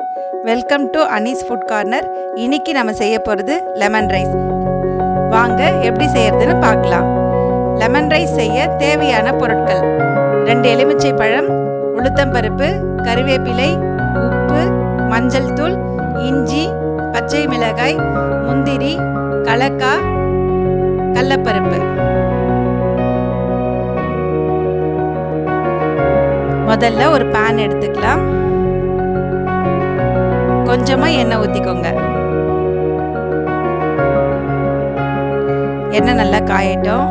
welcome to Anees food corner இன்னைக்கு நம்ம செய்ய போகிறது லெமன் ரைஸ் வாங்க எப்படி செய்யறதுன்னு பார்க்கலாம் லெமன் ரைஸ் செய்ய தேவையான பொருட்கள் ரெண்டு எலுமிச்சை பழம் உளுத்தம்பருப்பு கருவேப்பிலை உப்பு மஞ்சள் தூள் இஞ்சி பச்சை மிளகாய் முந்திரி கலக்காய் கடலப்பருப்பு முதல்ல ஒரு பேன் எடுத்துக்கலாம் கொஞ்சமா எண்ணெய் ஊத்திக்கோங்க எண்ணெய் நல்லா காயட்டும்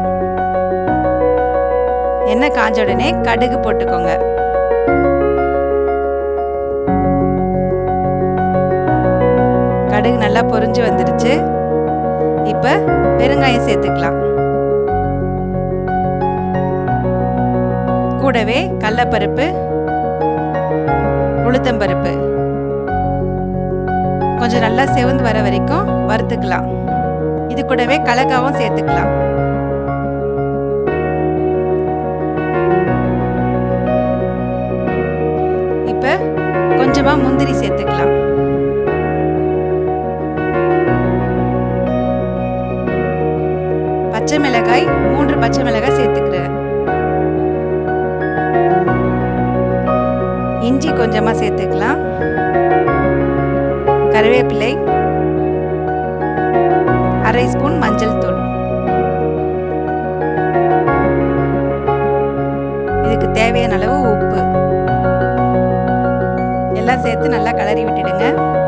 எண்ணெய் காஞ்ச உடனே கடுகு போட்டுக்கோங்க கடுகு நல்லா பொரிஞ்சு வந்துருச்சு இப்ப பெருங்காயம் சேர்த்துக்கலாம் கூடவே கடலப்பருப்பு உளுத்தம்பருப்பு கொஞ்சம் நல்லா செவந்து வர வரைக்கும் வறுத்துக்கலாம் இது கூடவே கலக்காவும் சேர்த்துக்கலாம் இப்ப கொஞ்சமா முந்திரி சேர்த்துக்கலாம் பச்சை மிளகாய் மூன்று பச்சை மிளகாய் சேர்த்துக்கிறேன் இஞ்சி கொஞ்சமா சேர்த்துக்கலாம் கருவேப்பிலை அரை ஸ்பூன் மஞ்சள் தூள் இதுக்கு தேவையான அளவு உப்பு எல்லாம் சேர்த்து நல்லா கலரி விட்டுடுங்க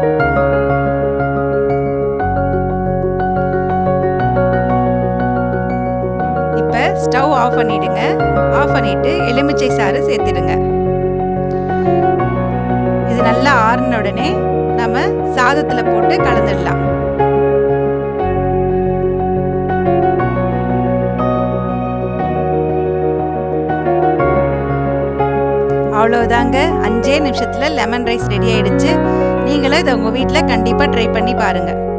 இப்ப ஸ்டவ் ஆஃப் பண்ணிடுங்க ஆஃப் பண்ணிட்டு எலுமிச்சை சாறு சேர்த்துடுங்க இது நல்லா ஆறின உடனே நம்ம சாதத்தில் போட்டு கலந்துடலாம் அவ்வளோதாங்க அஞ்சே நிமிஷத்தில் லெமன் ரைஸ் ரெடி ஆயிடுச்சு நீங்களும் இதை உங்கள் வீட்டில் கண்டிப்பாக ட்ரை பண்ணி பாருங்கள்